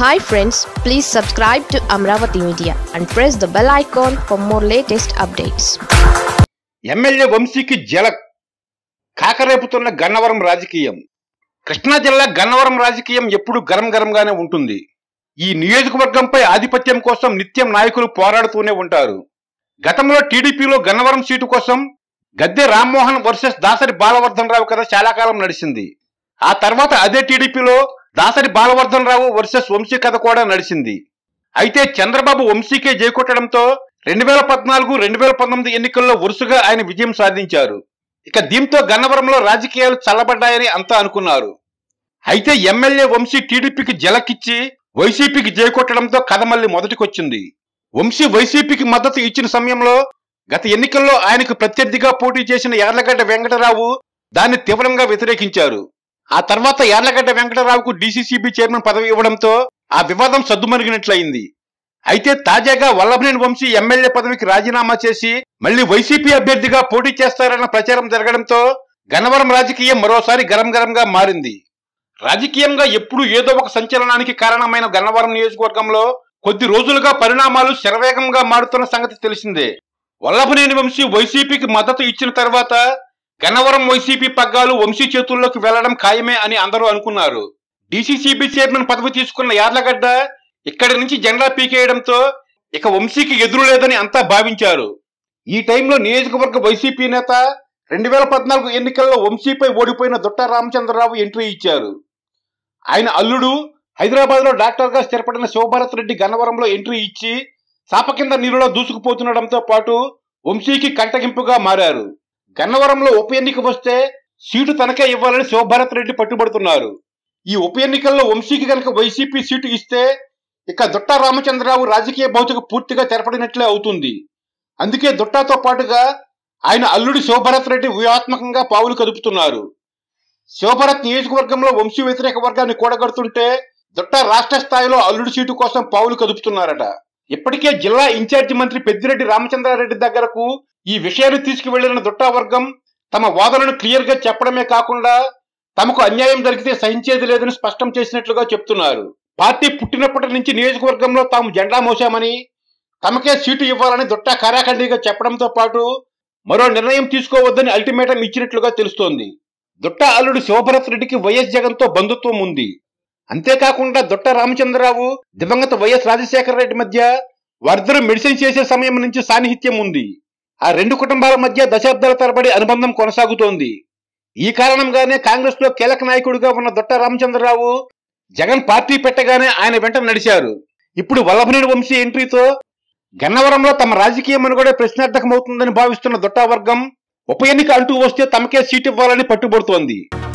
hi friends please subscribe to Amaravati media and press the bell icon for more latest updates MLA వంశీకి జల కాకరేపుతున్న గన్నవరం రాజకీయం కృష్ణా జిల్లా గన్నవరం రాజకీయం ఎప్పుడు గరం గరంగానే ఉంటుంది ఈ నియోజకవర్గంపై ఆధిపత్యం కోసం నిత్యం నాయకులు పోరాడుతూనే ఉంటారు గతంలో టీడీపీలో గన్నవరం సీటు కోసం గద్దె రామ్మోహన్ వర్సెస్ దాసరి బాలవర్ధన్ రావు కథ చాలా కాలం నడిచింది ఆ తర్వాత అదే టీడీపీలో దాసరి బాలవర్ధన్ రావు వర్సెస్ వంశీ కథ కూడా నడిచింది అయితే చంద్రబాబు వంశీకే జైకొట్టడంతో రెండు వేల పద్నాలుగు రెండు వేల పంతొమ్మిది ఎన్నికల్లో వరుసగా ఆయన విజయం సాధించారు ఇక దీంతో గన్నవరంలో రాజకీయాలు చల్లబడ్డాయని అంతా అనుకున్నారు అయితే ఎమ్మెల్యే వంశీ టీడీపీకి జలకిచ్చి వైసీపీకి జైకొట్టడంతో కథ మళ్ళీ మొదటికొచ్చింది వంశీ వైసీపీకి మద్దతు ఇచ్చిన సమయంలో గత ఎన్నికల్లో ఆయనకు ప్రత్యర్థిగా పోటీ చేసిన యార్లగడ్డ వెంకటరావు దాన్ని తీవ్రంగా వ్యతిరేకించారు ఆ తర్వాత యార్లగడ్డ వెంకటరావుకు డీసీసీబీ చైర్మన్ పదవి ఇవ్వడంతో ఆ వివాదం సద్దుమరిగినట్లయింది అయితే తాజాగా వల్లభనేని వంశీ ఎమ్మెల్యే పదవికి రాజీనామా చేసి మళ్లీ వైసీపీ అభ్యర్థిగా పోటీ చేస్తారన్న ప్రచారం జరగడంతో గన్నవరం రాజకీయం మరోసారి గరం గరంగా మారింది రాజకీయంగా ఎప్పుడూ ఏదో ఒక సంచలనానికి కారణమైన గన్నవరం నియోజకవర్గంలో కొద్ది రోజులుగా పరిణామాలు శరవేగంగా మారుతున్న సంగతి తెలిసిందే వల్లభనేని వంశీ వైసీపీకి మద్దతు ఇచ్చిన తర్వాత గన్నవరం వైసీపీ పగ్గాలు వంశీ చేతుల్లోకి వెళ్లడం ఖాయమే అని అందరూ అనుకున్నారు డీసీసీబీ చైర్మన్ పదవి తీసుకున్న యార్లగడ్డ ఇక్కడి నుంచి జెండా పీకేయడంతో ఇక వంశీకి ఎదురు లేదని అంతా భావించారు ఈ టైంలో నియోజకవర్గ వైసీపీ నేత రెండు వేల పద్నాలుగు ఎన్నికల్లో వంశీపై ఓడిపోయిన దుట్ట రామచంద్రరావు ఎంట్రీ ఇచ్చారు ఆయన అల్లుడు హైదరాబాద్ లో డాక్టర్ గా స్థిరపడిన శివభారత్ రెడ్డి గన్నవరంలో ఎంట్రీ ఇచ్చి చాప కింద నీరులో దూసుకుపోతుండడంతో పాటు వంశీకి కంటగింపుగా మారారు గన్నవరంలో ఉప ఎన్నిక వస్తే సీటు తనకే ఇవ్వాలని శివభారత్ రెడ్డి పట్టుబడుతున్నారు ఈ ఉప ఎన్నికల్లో వంశీకి కనుక వైసీపీ సీటు ఇస్తే ఇక దుట్టా రామచంద్రరావు రాజకీయ భౌతిక పూర్తిగా తెరపడినట్లే అవుతుంది అందుకే దుట్టాతో పాటుగా ఆయన అల్లుడి శివభరత్ రెడ్డి వ్యూహాత్మకంగా పావులు కదుపుతున్నారు శివభరత్ నియోజకవర్గంలో వంశీ వ్యతిరేక వర్గాన్ని కూడగడుతుంటే దుట్టా రాష్ట్ర స్థాయిలో అల్లుడి సీటు కోసం పావులు కదుపుతున్నారట ఇప్పటికే జిల్లా ఇన్ఛార్జి మంత్రి పెద్దిరెడ్డి రామచంద్రారెడ్డి దగ్గరకు ఈ విషయాన్ని తీసుకువెళ్లిన దుట్టా వర్గం తమ వాదనను క్లియర్ గా చెప్పడమే కాకుండా తమకు అన్యాయం జరిగితే సహించేది లేదని స్పష్టం చేసినట్లుగా చెప్తున్నారు పార్టీ పుట్టినప్పటి నుంచి నియోజకవర్గంలో తాము జెండా మోసామని తమకే సీటు ఇవ్వాలని దుట్టా కారాఖండిగా చెప్పడంతో పాటు మరో నిర్ణయం తీసుకోవద్దని అల్టిమేటం ఇచ్చినట్లుగా తెలుస్తోంది దుట్టా అల్లుడు శివభరత్ రెడ్డికి వైఎస్ జగన్ తో బంధుత్వం ఉంది అంతేకాకుండా దుట్ట రామచంద్రరావు దివంగత వైఎస్ రాజశేఖర రెడ్డి మధ్య వారిద్దరూ మెడిసిన్ చేసే సమయం నుంచి సాన్నిహిత్యం ఉంది ఆ రెండు కుటుంబాల మధ్య దశాబ్దాల తరబడి అనుబంధం కొనసాగుతోంది ఈ కారణంగానే కాంగ్రెస్ లో కీలక నాయకుడిగా ఉన్న దొట్ట రామచంద్రరావు జగన్ పార్టీ పెట్టగానే ఆయన వెంట నడిచారు ఇప్పుడు వల్లభనేని వంశీ ఎంట్రీతో గన్నవరంలో తమ రాజకీయ మనుగడే ప్రశ్నార్థకమవుతుందని భావిస్తున్న దొట్టా వర్గం ఉప ఎన్నిక అంటూ వస్తే తమకే సీట్ ఇవ్వాలని పట్టుబడుతోంది